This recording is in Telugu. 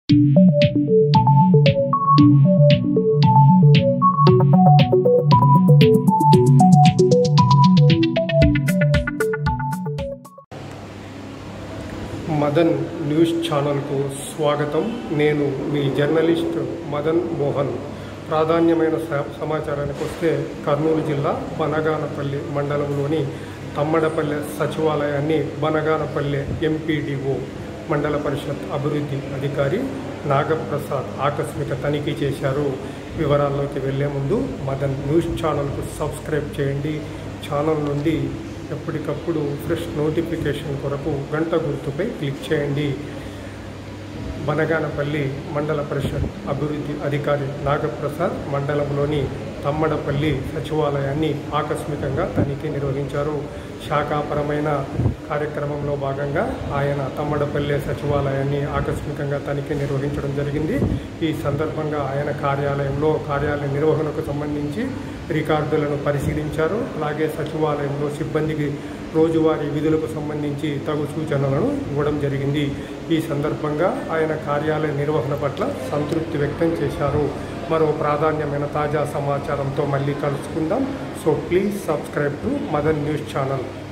మదన్ న్యూస్ ఛానల్కు స్వాగతం నేను మీ జర్నలిస్ట్ మదన్ మోహన్ ప్రాధాన్యమైన స- సమాచారానికి వస్తే కర్నూలు జిల్లా బనగానపల్లి మండలంలోని తమ్మడపల్లె సచివాలయాన్ని బనగానపల్లె ఎంపీడీఓ మండల పరిషత్ అభివృద్ధి అధికారి నాగప్రసాద్ ఆకస్మిక తనిఖీ చేశారు వివరాల్లోకి వెళ్లే ముందు మదన్ న్యూస్ ఛానల్కు సబ్స్క్రైబ్ చేయండి ఛానల్ నుండి ఎప్పటికప్పుడు ఫ్రెష్ నోటిఫికేషన్ కొరకు గంట గుర్తుపై క్లిక్ చేయండి బనగానపల్లి మండల పరిషత్ అభివృద్ధి అధికారి నాగప్రసాద్ మండలంలోని తమ్మడపల్లి సచివాలయాన్ని ఆకస్మికంగా తనిఖీ నిర్వహించారు శాఖాపరమైన కార్యక్రమంలో భాగంగా ఆయన తమ్మడపల్లి సచివాలయాన్ని ఆకస్మికంగా తనిఖీ నిర్వహించడం జరిగింది ఈ సందర్భంగా ఆయన కార్యాలయంలో కార్యాలయ నిర్వహణకు సంబంధించి రికార్డులను పరిశీలించారు అలాగే సచివాలయంలో సిబ్బందికి రోజువారీ విధులకు సంబంధించి తగు సూచనలను ఇవ్వడం జరిగింది ఈ సందర్భంగా ఆయన కార్యాలయ నిర్వహణ పట్ల సంతృప్తి వ్యక్తం చేశారు మరో ప్రాధాన్యమైన తాజా సమాచారంతో మళ్ళీ కలుసుకుందాం so please subscribe to Madan news channel